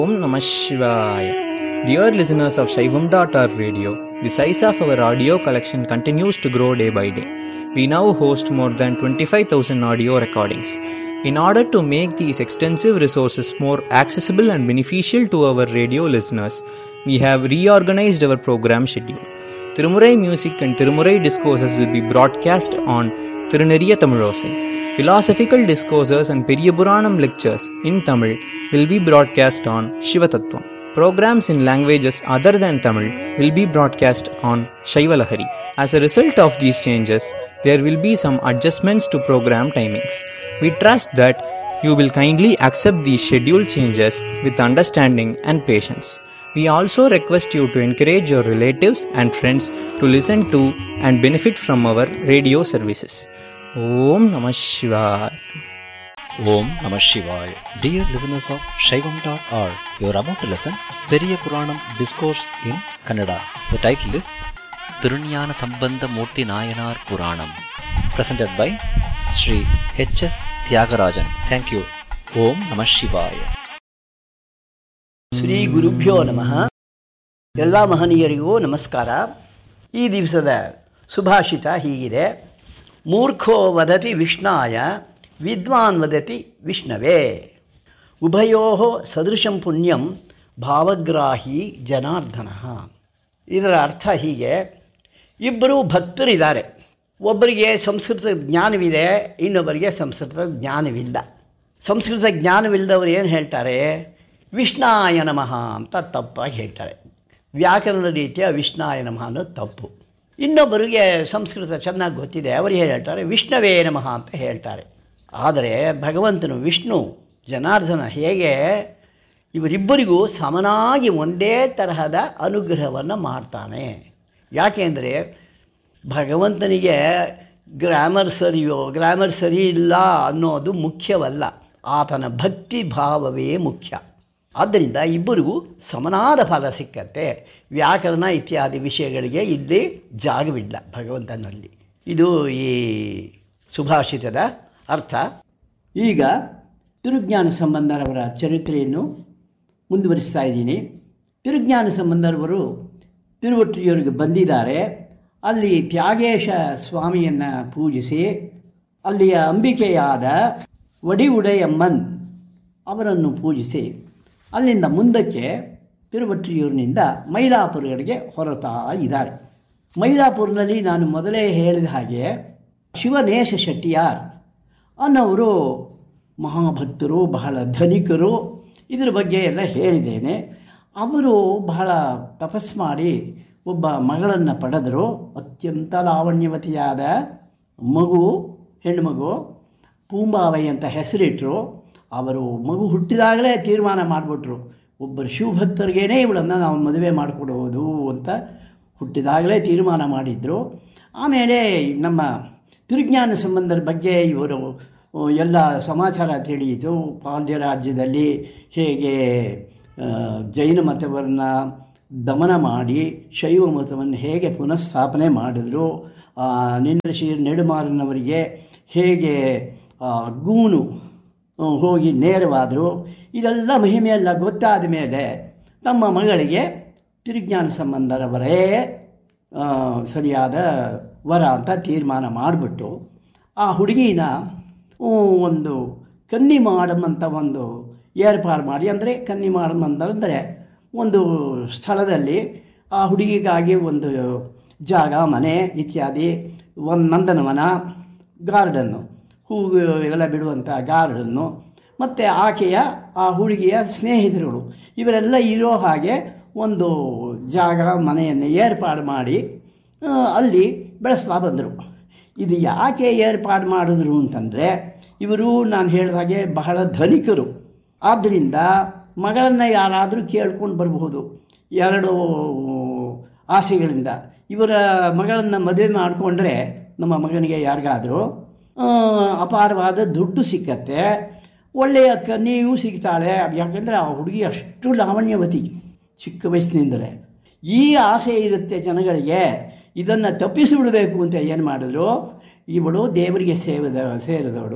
Om Namah Shivaya. Dear listeners of Shaivam.org radio, the size of our audio collection continues to grow day by day. We now host more than 25,000 audio recordings. In order to make these extensive resources more accessible and beneficial to our radio listeners, we have reorganized our program schedule. Tirumurai music and Tirumurai discourses will be broadcast on Tiruneriya Tamilosai. Philosophical discourses and Periyapuranam lectures in Tamil will be broadcast on Shivatattvam. Programs in languages other than Tamil will be broadcast on Shaivalahari. As a result of these changes, there will be some adjustments to program timings. We trust that you will kindly accept these schedule changes with understanding and patience. We also request you to encourage your relatives and friends to listen to and benefit from our radio services. Om Namah Shivaya. Om Namah Shivaya. Dear listeners of Shaivam.org, you are about to listen Periya Puranam Discourse in Kannada. The title is Tirunyana Sambandha Murti Nayanar Puranam. Presented by Sri H.S. Tyagarajan. Thank you. Om Namah Shivaya. Shri ಗುರುಭ್ಯೋ ನಮಃ ಎಲ್ಲ ಮಹನೀಯರಿಗೂ ನಮಸ್ಕಾರ ಈ ದಿವಸದ ಸುಭಾಷಿತ ಹೀಗಿದೆ ಮೂರ್ಖೋ ವದತಿ ವಿಷ್ಣಾಯ ವಿದ್ವಾನ್ ವದತಿ ವಿಷ್ಣವೇ ಉಭಯೋ ಸದೃಶಂ ಪುಣ್ಯಂ ಭಾವಗ್ರಾಹಿ ಜನಾರ್ದನ ಇದರ ಅರ್ಥ ಹೀಗೆ ಇಬ್ಬರು ಭಕ್ತರಿದ್ದಾರೆ ಒಬ್ಬರಿಗೆ ಸಂಸ್ಕೃತ ಜ್ಞಾನವಿದೆ ಇನ್ನೊಬ್ಬರಿಗೆ ಸಂಸ್ಕೃತ ಜ್ಞಾನವಿಲ್ಲ ಸಂಸ್ಕೃತ ಜ್ಞಾನವಿಲ್ಲದವರು ಏನು ಹೇಳ್ತಾರೆ ವಿಷ್ಣಾಯ ನಮಃ ಅಂತ ತಪ್ಪಾಗಿ ಹೇಳ್ತಾರೆ ವ್ಯಾಕರಣ ರೀತಿಯ ವಿಷ್ಣಾಯ ನಮಃ ಅನ್ನೋದು ತಪ್ಪು ಇನ್ನೊಬ್ಬರಿಗೆ ಸಂಸ್ಕೃತ ಚೆನ್ನಾಗಿ ಗೊತ್ತಿದೆ ಅವರು ಏನು ಹೇಳ್ತಾರೆ ವಿಷ್ಣವೇ ನಮಃ ಅಂತ ಹೇಳ್ತಾರೆ ಆದರೆ ಭಗವಂತನು ವಿಷ್ಣು ಜನಾರ್ದನ ಹೇಗೆ ಇವರಿಬ್ಬರಿಗೂ ಸಮನಾಗಿ ಒಂದೇ ತರಹದ ಅನುಗ್ರಹವನ್ನು ಮಾಡ್ತಾನೆ ಯಾಕೆಂದರೆ ಭಗವಂತನಿಗೆ ಗ್ರಾಮರ್ ಸರಿಯೋ ಗ್ರಾಮರ್ ಸರಿ ಇಲ್ಲ ಅನ್ನೋದು ಮುಖ್ಯವಲ್ಲ ಆತನ ಭಕ್ತಿ ಭಾವವೇ ಮುಖ್ಯ ಆದ್ದರಿಂದ ಇಬ್ಬರಿಗೂ ಸಮನಾದ ಫಲ ಸಿಕ್ಕತ್ತೆ ವ್ಯಾಕರಣ ಇತ್ಯಾದಿ ವಿಷಯಗಳಿಗೆ ಇಲ್ಲಿ ಜಾಗವಿಲ್ಲ ಭಗವಂತನಲ್ಲಿ ಇದು ಈ ಸುಭಾಷಿತದ ಅರ್ಥ ಈಗ ತಿರುಜ್ಞಾನ ಸಂಬಂಧರವರ ಚರಿತ್ರೆಯನ್ನು ಮುಂದುವರಿಸ್ತಾ ಇದ್ದೀನಿ ತಿರುಜ್ಞಾನ ಸಂಬಂಧರವರು ತಿರುವಟ್ಟಿಯವರಿಗೆ ಬಂದಿದ್ದಾರೆ ಅಲ್ಲಿ ತ್ಯಾಗೇಶ ಸ್ವಾಮಿಯನ್ನು ಪೂಜಿಸಿ ಅಲ್ಲಿಯ ಅಂಬಿಕೆಯಾದ ವಡಿ ಉಡೆಯಮ್ಮನ್ ಅವರನ್ನು ಪೂಜಿಸಿ ಅಲ್ಲಿಂದ ಮುಂದಕ್ಕೆ ತಿರುವಟ್ಟಿಯೂರಿನಿಂದ ಮೈಲಾಪುರಗಳಿಗೆ ಹೊರತಾ ಇದ್ದಾರೆ ಮೈಲಾಪುರನಲ್ಲಿ ನಾನು ಮೊದಲೇ ಹೇಳಿದ ಹಾಗೆ ಶಿವನೇಶ ಶೆಟ್ಟಿಯಾರ್ ಅನ್ನೋರು ಮಹಾಭಕ್ತರು ಬಹಳ ಧನಿಕರು ಇದರ ಬಗ್ಗೆ ಎಲ್ಲ ಹೇಳಿದ್ದೇನೆ ಅವರು ಬಹಳ ತಪಸ್ ಮಾಡಿ ಒಬ್ಬ ಮಗಳನ್ನು ಪಡೆದರು ಅತ್ಯಂತ ಲಾವಣ್ಯವತಿಯಾದ ಮಗು ಹೆಣ್ಣುಮಗು ಪೂಂಬಾವೈ ಅಂತ ಹೆಸರಿಟ್ಟರು ಅವರು ಮಗು ಹುಟ್ಟಿದಾಗಲೇ ತೀರ್ಮಾನ ಮಾಡಿಬಿಟ್ರು ಒಬ್ಬರು ಶಿವಭಕ್ತರಿಗೇನೆ ಇವಳನ್ನು ನಾವು ಮದುವೆ ಮಾಡಿಕೊಡುವುದು ಅಂತ ಹುಟ್ಟಿದಾಗಲೇ ತೀರ್ಮಾನ ಮಾಡಿದ್ರು ಆಮೇಲೆ ನಮ್ಮ ತಿರುಜ್ಞಾನ ಸಂಬಂಧದ ಬಗ್ಗೆ ಇವರು ಎಲ್ಲ ಸಮಾಚಾರ ತಿಳಿಯಿತು ಪಾಂಡ್ಯ ರಾಜ್ಯದಲ್ಲಿ ಹೇಗೆ ಜೈನ ಮತವನ್ನು ದಮನ ಮಾಡಿ ಶೈವ ಮತವನ್ನು ಹೇಗೆ ಪುನಃಸ್ಥಾಪನೆ ಮಾಡಿದ್ರು ನಿನ್ನ ಶ್ರೀ ನೆಡುಮಾರನವರಿಗೆ ಹೇಗೆ ಗೂನು ಹೋಗಿ ನೇರವಾದರು ಇದೆಲ್ಲ ಮಹಿಮೆಯೆಲ್ಲ ಗೊತ್ತಾದ ಮೇಲೆ ತಮ್ಮ ಮಗಳಿಗೆ ತಿರುಜ್ಞಾನ ಸಂಬಂಧರವರೇ ಸರಿಯಾದ ವರ ಅಂತ ತೀರ್ಮಾನ ಮಾಡಿಬಿಟ್ಟು ಆ ಹುಡುಗಿನ ಒಂದು ಕನ್ನಿ ಮಾಡಮ್ ಅಂತ ಒಂದು ಏರ್ಪಾಡು ಮಾಡಿ ಅಂದರೆ ಕನ್ನಿ ಮಾಡಮ್ ಅಂತಂದರೆ ಒಂದು ಸ್ಥಳದಲ್ಲಿ ಆ ಹುಡುಗಿಗಾಗಿ ಒಂದು ಜಾಗ ಮನೆ ಇತ್ಯಾದಿ ಒಂದು ನಂದನವನ ಗಾರ್ಡನ್ನು ಹೂವು ಎಲ್ಲ ಬಿಡುವಂಥ ಗಾರ್ಡನ್ನು ಮತ್ತು ಆಕೆಯ ಆ ಹುಡುಗಿಯ ಸ್ನೇಹಿತರುಗಳು ಇವರೆಲ್ಲ ಇರೋ ಹಾಗೆ ಒಂದು ಜಾಗ ಮನೆಯನ್ನು ಏರ್ಪಾಡು ಮಾಡಿ ಅಲ್ಲಿ ಬೆಳೆಸ್ತಾ ಬಂದರು ಇದು ಯಾಕೆ ಏರ್ಪಾಡು ಮಾಡಿದ್ರು ಅಂತಂದರೆ ಇವರು ನಾನು ಹೇಳಿದ ಹಾಗೆ ಬಹಳ ಧನಿಕರು ಆದ್ದರಿಂದ ಮಗಳನ್ನು ಯಾರಾದರೂ ಕೇಳ್ಕೊಂಡು ಬರಬಹುದು ಎರಡು ಆಸೆಗಳಿಂದ ಇವರ ಮಗಳನ್ನು ಮದುವೆ ಮಾಡಿಕೊಂಡ್ರೆ ನಮ್ಮ ಮಗನಿಗೆ ಯಾರಿಗಾದರೂ ಅಪಾರವಾದ ದುಡ್ಡು ಸಿಕ್ಕತ್ತೆ ಒಳ್ಳೆಯ ಕನ್ಯೆಯೂ ಸಿಗ್ತಾಳೆ ಯಾಕೆಂದರೆ ಆ ಹುಡುಗಿ ಅಷ್ಟು ಲಾವಣ್ಯವತಿ ಚಿಕ್ಕ ವಯಸ್ಸಿನಿಂದಲೇ ಈ ಆಸೆ ಇರುತ್ತೆ ಜನಗಳಿಗೆ ಇದನ್ನು ತಪ್ಪಿಸಿಬಿಡಬೇಕು ಅಂತ ಏನು ಮಾಡಿದ್ರು ಇವಳು ದೇವರಿಗೆ ಸೇರಿದ ಸೇರಿದವಳು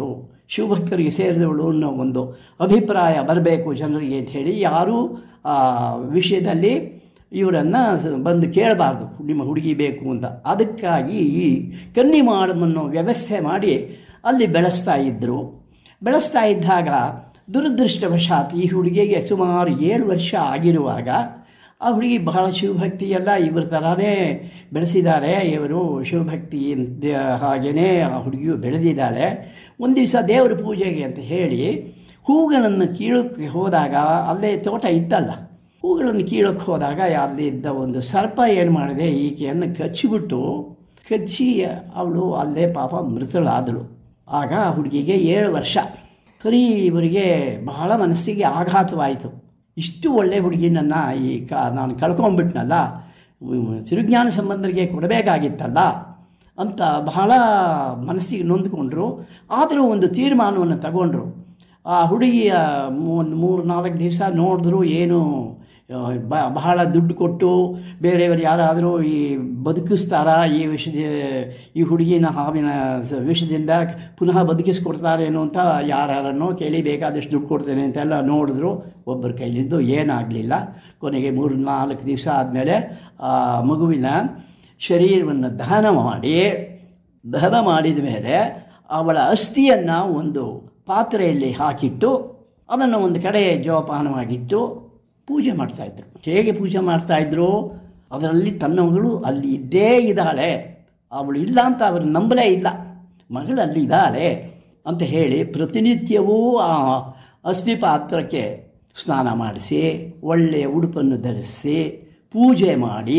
ಶಿವಭಕ್ತರಿಗೆ ಸೇರಿದವಳು ಅನ್ನೋ ಒಂದು ಅಭಿಪ್ರಾಯ ಬರಬೇಕು ಜನರಿಗೆ ಅಂತ ಹೇಳಿ ಯಾರೂ ಆ ವಿಷಯದಲ್ಲಿ ಇವರನ್ನು ಬಂದು ಕೇಳಬಾರ್ದು ನಿಮ್ಮ ಹುಡುಗಿ ಬೇಕು ಅಂತ ಅದಕ್ಕಾಗಿ ಈ ಕನ್ನಿಮಾಡಮನ್ನು ವ್ಯವಸ್ಥೆ ಮಾಡಿ ಅಲ್ಲಿ ಬೆಳೆಸ್ತಾ ಇದ್ದರು ಬೆಳೆಸ್ತಾ ಇದ್ದಾಗ ದುರದೃಷ್ಟವಶಾತ್ ಈ ಹುಡುಗಿಗೆ ಸುಮಾರು ಏಳು ವರ್ಷ ಆಗಿರುವಾಗ ಆ ಹುಡುಗಿ ಬಹಳ ಶಿವಭಕ್ತಿ ಎಲ್ಲ ಇವ್ರ ಥರನೇ ಬೆಳೆಸಿದ್ದಾರೆ ಇವರು ಶಿವಭಕ್ತಿ ಅಂತ ಹಾಗೆಯೇ ಆ ಹುಡುಗಿಯು ಬೆಳೆದಿದ್ದಾಳೆ ಒಂದು ದಿವಸ ದೇವರ ಪೂಜೆಗೆ ಅಂತ ಹೇಳಿ ಹೂಗಳನ್ನು ಕೀಳಕ್ಕೆ ಹೋದಾಗ ಅಲ್ಲೇ ತೋಟ ಇತ್ತಲ್ಲ ಹೂಗಳನ್ನು ಕೀಳಕ್ಕೆ ಹೋದಾಗ ಅಲ್ಲಿ ಇದ್ದ ಒಂದು ಸರ್ಪ ಏನು ಮಾಡಿದೆ ಈಕೆಯನ್ನು ಕಚ್ಚಿಬಿಟ್ಟು ಕಚ್ಚಿ ಅವಳು ಅಲ್ಲೇ ಪಾಪ ಮೃತಳಾದಳು ಆಗ ಆ ಹುಡುಗಿಗೆ ಏಳು ವರ್ಷ ಸರಿ ಇವರಿಗೆ ಬಹಳ ಮನಸ್ಸಿಗೆ ಆಘಾತವಾಯಿತು ಇಷ್ಟು ಒಳ್ಳೆ ಹುಡುಗಿನನ್ನು ಈ ಕ ನಾನು ಕಳ್ಕೊಂಡ್ಬಿಟ್ನಲ್ಲ ತಿರುಜ್ಞಾನ ಸಂಬಂಧರಿಗೆ ಕೊಡಬೇಕಾಗಿತ್ತಲ್ಲ ಅಂತ ಬಹಳ ಮನಸ್ಸಿಗೆ ನೊಂದ್ಕೊಂಡ್ರು ಆದರೂ ಒಂದು ತೀರ್ಮಾನವನ್ನು ತಗೊಂಡ್ರು ಆ ಹುಡುಗಿಯ ಒಂದು ಮೂರು ನಾಲ್ಕು ದಿವಸ ನೋಡಿದ್ರು ಏನು ಆ, ಬ ಬಹಳ ದುಡ್ಡು ಕೊಟ್ಟು ಬೇರೆಯವರು ಯಾರಾದರೂ ಈ ಬದುಕಿಸ್ತಾರಾ ಈ ವಿಷದ ಈ ಹುಡುಗಿನ ಹಾವಿನ ಸ- ವಿಷದಿಂದ ಪುನಃ ಬದುಕಿಸ್ಕೊಡ್ತಾರೇನೋ ಅಂತ ಯಾರನ್ನೋ ಕೇಳಿ ಬೇಕಾದಷ್ಟು ದುಡ್ಡು ಕೊಡ್ತೇನೆ ಅಂತೆಲ್ಲ ನೋಡಿದ್ರು ಒಬ್ಬರ ಕೈಲಿದ್ದು ಏನಾಗಲಿಲ್ಲ ಕೊನೆಗೆ ಮೂರು ನಾಲ್ಕು ದಿವಸ ಆದಮೇಲೆ ಆ ಮಗುವಿನ ಶರೀರವನ್ನು ದಹನ ಮಾಡಿ ದಹನ ಮಾಡಿದ ಮೇಲೆ ಅವಳ ಅಸ್ಥಿಯನ್ನು ಒಂದು ಪಾತ್ರೆಯಲ್ಲಿ ಹಾಕಿಟ್ಟು ಅದನ್ನು ಒಂದು ಕಡೆ ಜೋಪಾನವಾಗಿಟ್ಟು ಪೂಜೆ ಮಾಡ್ತಾಯಿದ್ರು ಹೇಗೆ ಪೂಜೆ ಮಾಡ್ತಾಯಿದ್ರು ಅದರಲ್ಲಿ ತನ್ನ ಮಗಳು ಅಲ್ಲಿ ಇದ್ದೇ ಇದ್ದಾಳೆ ಅವಳು ಇಲ್ಲ ಅಂತ ಅವರು ನಂಬಲೇ ಇಲ್ಲ ಮಗಳು ಅಲ್ಲಿ ಇದ್ದಾಳೆ ಅಂತ ಹೇಳಿ ಪ್ರತಿನಿತ್ಯವೂ ಆ ಅಸ್ಥಿ ಪಾತ್ರಕ್ಕೆ ಸ್ನಾನ ಮಾಡಿಸಿ ಒಳ್ಳೆಯ ಉಡುಪನ್ನು ಧರಿಸಿ ಪೂಜೆ ಮಾಡಿ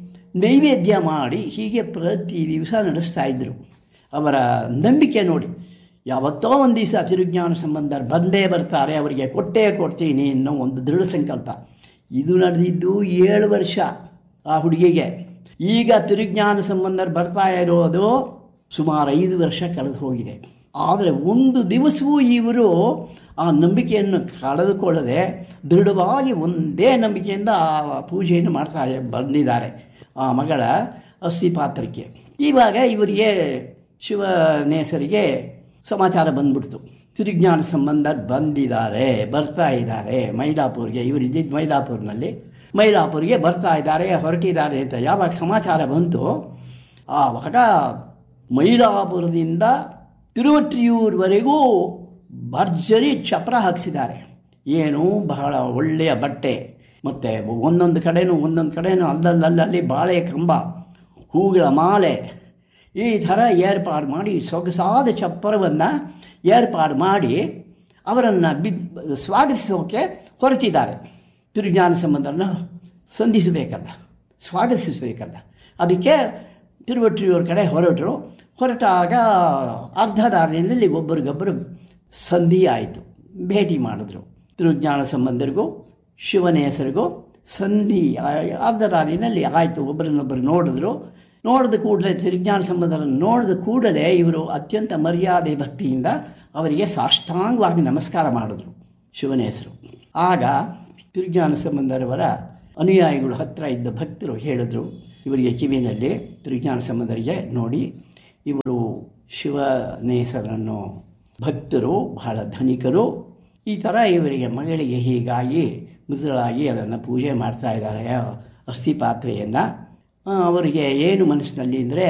ನೈವೇದ್ಯ ಮಾಡಿ ಹೀಗೆ ಪ್ರತಿ ದಿವಸ ನಡೆಸ್ತಾ ಇದ್ದರು ಅವರ ನಂಬಿಕೆ ನೋಡಿ ಯಾವತ್ತೋ ಒಂದು ದಿವಸ ತಿರುಜ್ಞಾನ ಸಂಬಂಧರು ಬಂದೇ ಬರ್ತಾರೆ ಅವರಿಗೆ ಕೊಟ್ಟೇ ಕೊಡ್ತೀನಿ ಅನ್ನೋ ಒಂದು ದೃಢ ಸಂಕಲ್ಪ ಇದು ನಡೆದಿದ್ದು ಏಳು ವರ್ಷ ಆ ಹುಡುಗಿಗೆ ಈಗ ತಿರುಜ್ಞಾನ ಸಂಬಂಧರು ಬರ್ತಾ ಇರೋದು ಸುಮಾರು ಐದು ವರ್ಷ ಕಳೆದು ಹೋಗಿದೆ ಆದರೆ ಒಂದು ದಿವಸವೂ ಇವರು ಆ ನಂಬಿಕೆಯನ್ನು ಕಳೆದುಕೊಳ್ಳದೆ ದೃಢವಾಗಿ ಒಂದೇ ನಂಬಿಕೆಯಿಂದ ಆ ಪೂಜೆಯನ್ನು ಮಾಡ್ತಾ ಬಂದಿದ್ದಾರೆ ಆ ಮಗಳ ಅಸ್ಥಿ ಪಾತ್ರಕ್ಕೆ ಇವಾಗ ಇವರಿಗೆ ಶಿವನೇಸರಿಗೆ ಸಮಾಚಾರ ಬಂದ್ಬಿಡ್ತು ತಿರುಜ್ಞಾನ ಸಂಬಂಧ ಬಂದಿದ್ದಾರೆ ಬರ್ತಾ ಇದ್ದಾರೆ ಮೈಲಾಪುರ್ಗೆ ಇವರು ಇದ್ದಿದ್ದು ಮೈಲಾಪುರ್ನಲ್ಲಿ ಮೈಲಾಪುರ್ಗೆ ಬರ್ತಾ ಇದ್ದಾರೆ ಹೊರಟಿದ್ದಾರೆ ಅಂತ ಯಾವಾಗ ಸಮಾಚಾರ ಬಂತು ಆವಾಗ ಮೈಲಾಪುರದಿಂದ ತಿರುವಟ್ರಿಯೂರ್ವರೆಗೂ ಭರ್ಜರಿ ಚಪ್ರ ಹಾಕಿಸಿದ್ದಾರೆ ಏನು ಬಹಳ ಒಳ್ಳೆಯ ಬಟ್ಟೆ ಮತ್ತು ಒಂದೊಂದು ಕಡೆನೂ ಒಂದೊಂದು ಕಡೆನೂ ಅಲ್ಲಲ್ಲಲ್ಲಿ ಬಾಳೆ ಕಂಬ ಹೂಗಳ ಮಾಲೆ ಈ ಥರ ಏರ್ಪಾಡು ಮಾಡಿ ಸೊಗಸಾದ ಚಪ್ಪರವನ್ನು ಏರ್ಪಾಡು ಮಾಡಿ ಅವರನ್ನು ಬಿ ಸ್ವಾಗತಿಸೋಕೆ ಹೊರಟಿದ್ದಾರೆ ತಿರುಜ್ಞಾನ ಸಂಬಂಧನ ಸಂಧಿಸಬೇಕಲ್ಲ ಸ್ವಾಗತಿಸಬೇಕಲ್ಲ ಅದಕ್ಕೆ ತಿರುವಟ್ಟಿಯೂರ ಕಡೆ ಹೊರಟರು ಹೊರಟಾಗ ಅರ್ಧ ದಾರಿಯಲ್ಲಿ ಒಬ್ಬರಿಗೊಬ್ಬರು ಸಂಧಿ ಆಯಿತು ಭೇಟಿ ಮಾಡಿದ್ರು ತಿರುಜ್ಞಾನ ಸಂಬಂಧರಿಗೂ ಶಿವನ ಹೆಸರಿಗೂ ಸಂಧಿ ಆ- ಅರ್ಧ ದಾರಿನಲ್ಲಿ ಆಯಿತು ಒಬ್ಬರನ್ನೊಬ್ಬರು ನೋಡಿದ್ರು ನೋಡಿದ ಕೂಡಲೇ ತಿರುಜ್ಞಾನ ಸಂಬಂಧರನ್ನು ನೋಡಿದ ಕೂಡಲೇ ಇವರು ಅತ್ಯಂತ ಮರ್ಯಾದೆ ಭಕ್ತಿಯಿಂದ ಅವರಿಗೆ ಸಾಷ್ಟಾಂಗವಾಗಿ ನಮಸ್ಕಾರ ಮಾಡಿದ್ರು ಶಿವನ ಹೆಸರು ಆಗ ತಿರುಜ್ಞಾನ ಸಂಬಂಧರವರ ಅನುಯಾಯಿಗಳು ಹತ್ತಿರ ಇದ್ದ ಭಕ್ತರು ಹೇಳಿದ್ರು ಇವರಿಗೆ ಕಿವಿನಲ್ಲಿ ತಿರುಜ್ಞಾನ ಸಂಬಂಧರಿಗೆ ನೋಡಿ ಇವರು ಶಿವನೇಸರನ್ನು ಭಕ್ತರು ಬಹಳ ಧನಿಕರು ಈ ಥರ ಇವರಿಗೆ ಮಗಳಿಗೆ ಹೀಗಾಗಿ ಮೃತಳಾಗಿ ಅದನ್ನು ಪೂಜೆ ಮಾಡ್ತಾ ಇದ್ದಾರೆ ಅಸ್ಥಿ ಪಾತ್ರೆಯನ್ನು ಅವರಿಗೆ ಏನು ಮನಸ್ಸಿನಲ್ಲಿ ಅಂದರೆ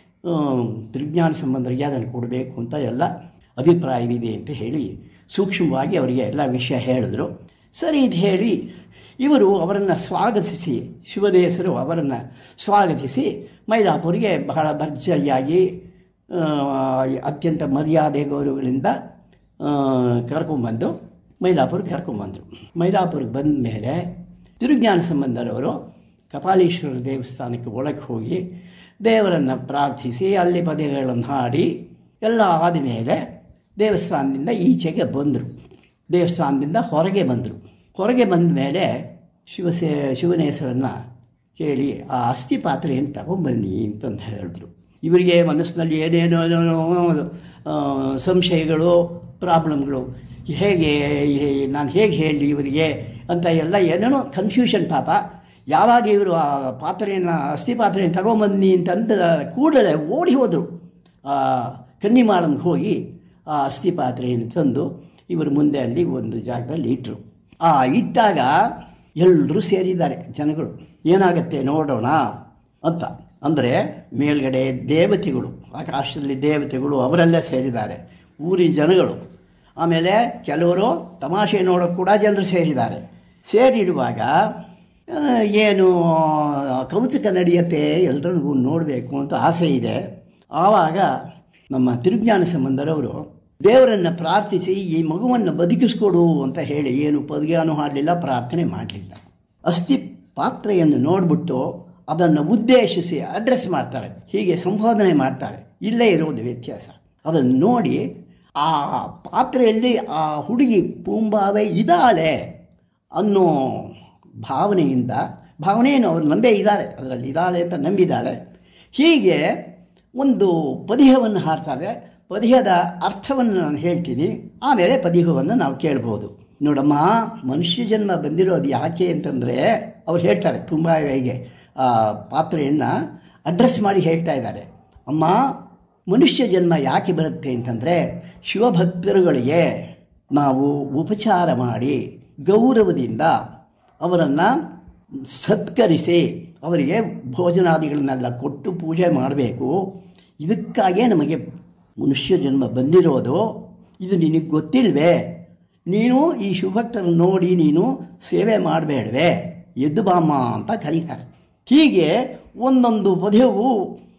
ತ್ರಿಜ್ಞಾನ ಸಂಬಂಧರಿಗೆ ಅದನ್ನು ಕೊಡಬೇಕು ಅಂತ ಎಲ್ಲ ಅಭಿಪ್ರಾಯವಿದೆ ಅಂತ ಹೇಳಿ ಸೂಕ್ಷ್ಮವಾಗಿ ಅವರಿಗೆ ಎಲ್ಲ ವಿಷಯ ಹೇಳಿದ್ರು ಸರಿ ಇದು ಹೇಳಿ ಇವರು ಅವರನ್ನು ಸ್ವಾಗತಿಸಿ ಶಿವನ ಹೆಸರು ಅವರನ್ನು ಸ್ವಾಗತಿಸಿ ಮೈಲಾಪುರಿಗೆ ಬಹಳ ಭರ್ಜರಿಯಾಗಿ ಆ, ಅತ್ಯಂತ ಮರ್ಯಾದೆ ಗೌರವಗಳಿಂದ ಆ, ಕರ್ಕೊಂಬಂದು ಮೈಲಾಪುರ್ಗೆ ಕರ್ಕೊಂಬಂದರು ಮೈಲಾಪುರ್ಗೆ ಬಂದ ಮೇಲೆ ತಿರುಜ್ಞಾನ ಸಂಬಂಧರವರು ಕಪಾಲೀಶ್ವರ ದೇವಸ್ಥಾನಕ್ಕೆ ಒಳಗೆ ಹೋಗಿ ದೇವರನ್ನು ಪ್ರಾರ್ಥಿಸಿ ಅಲ್ಲಿ ಪದ್ಯಗಳನ್ನು ಹಾಡಿ ಎಲ್ಲ ಆದಮೇಲೆ ದೇವಸ್ಥಾನದಿಂದ ಈಚೆಗೆ ಬಂದರು ದೇವಸ್ಥಾನದಿಂದ ಹೊರಗೆ ಬಂದರು ಹೊರಗೆ ಬಂದ ಮೇಲೆ ಶಿವಸೇ ಶಿವನ ಹೆಸರನ್ನು ಕೇಳಿ ಆ ಅಸ್ಥಿ ಪಾತ್ರೆಯನ್ನು ತಗೊಂಬನ್ನಿ ಅಂತಂದು ಹೇಳಿದ್ರು ಇವರಿಗೆ ಮನಸ್ಸಿನಲ್ಲಿ ಏನೇನೋ ಆ, ಸಂಶಯಗಳು ಪ್ರಾಬ್ಲಮ್ಗಳು ಹೇಗೆ ಹೇ- ನಾನು ಹೇಗೆ ಹೇಳಲಿ ಇವರಿಗೆ ಅಂತ ಎಲ್ಲ ಏನೇನೋ ಕನ್ಫ್ಯೂಷನ್ ಪಾಪ ಯಾವಾಗ ಇವರು ಆ ಪಾತ್ರೆಯನ್ನು ಅಸ್ಥಿ ಪಾತ್ರೆಯನ್ನು ತಗೊಂಬನ್ನಿ ಅಂತಂದ ಕೂಡಲೇ ಓಡಿ ಹೋದರು ಕನ್ನಿಮಾಳಂಗೆ ಹೋಗಿ ಆ ಅಸ್ಥಿ ಪಾತ್ರೆಯನ್ನು ತಂದು ಇವರು ಮುಂದೆ ಅಲ್ಲಿ ಒಂದು ಜಾಗದಲ್ಲಿ ಇಟ್ಟರು ಆ ಇಟ್ಟಾಗ ಎಲ್ಲರೂ ಸೇರಿದ್ದಾರೆ ಜನಗಳು ಏನಾಗತ್ತೆ ನೋಡೋಣ ಅಂತ ಅಂದರೆ ಮೇಲ್ಗಡೆ ದೇವತೆಗಳು ಆಕಾಶದಲ್ಲಿ ದೇವತೆಗಳು ಅವರೆಲ್ಲ ಸೇರಿದ್ದಾರೆ ಊರಿನ ಜನಗಳು ಆಮೇಲೆ ಕೆಲವರು ತಮಾಷೆ ನೋಡೋಕೆ ಕೂಡ ಜನರು ಸೇರಿದ್ದಾರೆ ಸೇರಿರುವಾಗ ಆ, ಏನು ಕೌತುಕ ನಡೆಯುತ್ತೆ ಎಲ್ಲರಿಗೂ ನೋಡಬೇಕು ಅಂತ ಆಸೆ ಇದೆ ಆವಾಗ ನಮ್ಮ ತಿರುಜ್ಞಾನ ಸಂಬಂಧರವರು ದೇವರನ್ನು ಪ್ರಾರ್ಥಿಸಿ ಈ ಮಗುವನ್ನು ಬದುಕಿಸ್ಕೊಡು ಅಂತ ಹೇಳಿ ಏನು ಪದ್ಯಾನು ಹಾಡಲಿಲ್ಲ ಪ್ರಾರ್ಥನೆ ಮಾಡಲಿಲ್ಲ ಅಸ್ಥಿ ಪಾತ್ರೆಯನ್ನು ನೋಡಿಬಿಟ್ಟು ಅದನ್ನು ಉದ್ದೇಶಿಸಿ ಅಡ್ರೆಸ್ ಮಾಡ್ತಾರೆ ಹೀಗೆ ಸಂಬೋಧನೆ ಮಾಡ್ತಾರೆ ಇಲ್ಲೇ ಇರೋದು ವ್ಯತ್ಯಾಸ ಅದನ್ನು ನೋಡಿ ಆ ಪಾತ್ರೆಯಲ್ಲಿ ಆ ಹುಡುಗಿ ಪೂಂಬಾವೆ ಇದ್ದಾಳೆ ಅನ್ನೋ ಭಾವನೆಯಿಂದ ಭಾವನೆಯನ್ನು ಅವರು ನಂಬೇ ಇದ್ದಾರೆ ಅದರಲ್ಲಿ ಇದ್ದಾಳೆ ಅಂತ ನಂಬಿದ್ದಾಳೆ ಹೀಗೆ ಒಂದು ಪದಿಹವನ್ನು ಹಾಡ್ತಾರೆ ಪದಿಹದ ಅರ್ಥವನ್ನು ನಾನು ಹೇಳ್ತೀನಿ ಆಮೇಲೆ ಪದಿಹವನ್ನು ನಾವು ಕೇಳ್ಬೋದು ನೋಡಮ್ಮ ಮನುಷ್ಯ ಜನ್ಮ ಬಂದಿರೋದು ಯಾಕೆ ಅಂತಂದರೆ ಅವ್ರು ಹೇಳ್ತಾರೆ ತುಂಬ ಹೇಗೆ ಆ ಪಾತ್ರೆಯನ್ನು ಅಡ್ರೆಸ್ ಮಾಡಿ ಹೇಳ್ತಾ ಇದ್ದಾರೆ ಅಮ್ಮ ಮನುಷ್ಯ ಜನ್ಮ ಯಾಕೆ ಬರುತ್ತೆ ಅಂತಂದರೆ ಶಿವಭಕ್ತರುಗಳಿಗೆ ನಾವು ಉಪಚಾರ ಮಾಡಿ ಗೌರವದಿಂದ ಅವರನ್ನು ಸತ್ಕರಿಸಿ ಅವರಿಗೆ ಭೋಜನಾದಿಗಳನ್ನೆಲ್ಲ ಕೊಟ್ಟು ಪೂಜೆ ಮಾಡಬೇಕು ಇದಕ್ಕಾಗೇ ನಮಗೆ ಮನುಷ್ಯ ಜನ್ಮ ಬಂದಿರೋದು ಇದು ನಿನಗೆ ಗೊತ್ತಿಲ್ವೇ ನೀನು ಈ ಶಿವಭಕ್ತರನ್ನು ನೋಡಿ ನೀನು ಸೇವೆ ಮಾಡಬೇಡವೆ ಎದ್ದು ಬಾಮ್ಮ ಅಂತ ಕರೀತಾರೆ ಹೀಗೆ ಒಂದೊಂದು ಪದ್ಯವು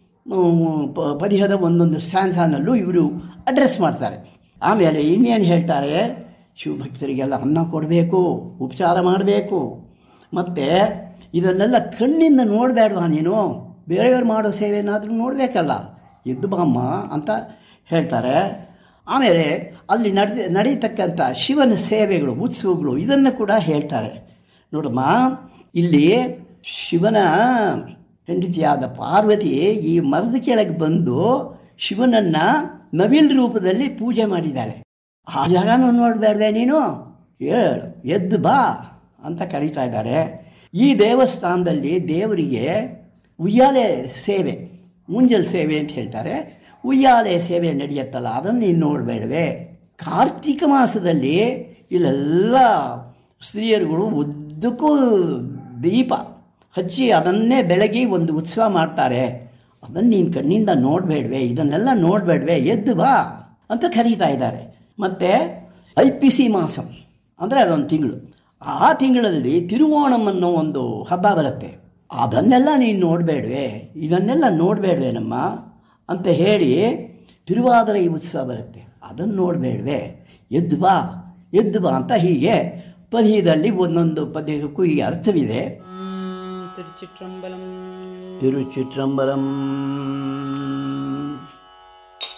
ಮ್, ಪ- ಪದ್ಯದ ಒಂದೊಂದು ಸ್ಟ್ಯಾನ್ಸಾನಲ್ಲೂ ಇವರು ಅಡ್ರೆಸ್ ಮಾಡ್ತಾರೆ ಆಮೇಲೆ ಇನ್ನೇನು ಹೇಳ್ತಾರೆ ಶಿವಭಕ್ತರಿಗೆಲ್ಲ ಅನ್ನ ಕೊಡಬೇಕು ಉಪಚಾರ ಮಾಡಬೇಕು ಮತ್ತು ಇದನ್ನೆಲ್ಲ ಕಣ್ಣಿಂದ ನೋಡಬೇಡವಾ ನೀನು ಬೇರೆಯವ್ರು ಮಾಡೋ ಸೇವೆನಾದರೂ ನೋಡಬೇಕಲ್ಲ ಎದ್ದು ಬಾಮ್ಮ ಅಂತ ಹೇಳ್ತಾರೆ ಆಮೇಲೆ ಅಲ್ಲಿ ನಡೆ ನಡೀತಕ್ಕಂಥ ಶಿವನ ಸೇವೆಗಳು ಉತ್ಸವಗಳು ಇದನ್ನು ಕೂಡ ಹೇಳ್ತಾರೆ ನೋಡಮ್ಮ ಇಲ್ಲಿ ಶಿವನ ಹೆಂಡತಿಯಾದ ಪಾರ್ವತಿ ಈ ಮರದ ಕೆಳಗೆ ಬಂದು ಶಿವನನ್ನು ನವಿಲ್ ರೂಪದಲ್ಲಿ ಪೂಜೆ ಮಾಡಿದ್ದಾಳೆ ಆ ಜಾಗನೂ ನೋಡಬೇಡ್ದೆ ನೀನು ಹೇಳು ಎದ್ದು ಬಾ ಅಂತ ಕರೀತಾ ಇದ್ದಾರೆ ಈ ದೇವಸ್ಥಾನದಲ್ಲಿ ದೇವರಿಗೆ ಉಯ್ಯಾಲೆ ಸೇವೆ ಮುಂಜಲ್ ಸೇವೆ ಅಂತ ಹೇಳ್ತಾರೆ ಉಯ್ಯಾಲೆ ಸೇವೆ ನಡೆಯುತ್ತಲ್ಲ ಅದನ್ನು ನೀನು ನೋಡಬೇಡವೆ ಕಾರ್ತಿಕ ಮಾಸದಲ್ಲಿ ಇಲ್ಲೆಲ್ಲ ಸ್ತ್ರೀಯರುಗಳು ಉದ್ದಕ್ಕೂ ದೀಪ ಹಚ್ಚಿ ಅದನ್ನೇ ಬೆಳಗಿ ಒಂದು ಉತ್ಸವ ಮಾಡ್ತಾರೆ ಅದನ್ನು ನೀನು ಕಣ್ಣಿಂದ ನೋಡಬೇಡ್ವೆ ಇದನ್ನೆಲ್ಲ ನೋಡಬೇಡ್ವೆ ಎದ್ದು ಬಾ ಅಂತ ಕರೀತಾ ಇದ್ದಾರೆ ಮತ್ತು ಐ ಪಿ ಸಿ ಮಾಸಂ ಅಂದರೆ ಅದೊಂದು ತಿಂಗಳು ಆ ತಿಂಗಳಲ್ಲಿ ತಿರುವೋಣಂ ಅನ್ನೋ ಒಂದು ಹಬ್ಬ ಬರುತ್ತೆ ಅದನ್ನೆಲ್ಲ ನೀನು ನೋಡಬೇಡ್ವೆ ಇದನ್ನೆಲ್ಲ ನೋಡಬೇಡ್ವೆ ನಮ್ಮ ಅಂತ ಹೇಳಿ ತಿರುವಾದರೆ ಈ ಉತ್ಸವ ಬರುತ್ತೆ ಅದನ್ನು ನೋಡಬೇಡ್ವೆ ಎದ್ದು ಬಾ ಎದ್ದು ಬಾ ಅಂತ ಹೀಗೆ ಪದ್ಯದಲ್ಲಿ ಒಂದೊಂದು ಪದ್ಯಕ್ಕೂ ಈ ಅರ್ಥವಿದೆ திருச்சிற்றம்பலம் ತಿರುಚಿಟ್ರಂಬರಂ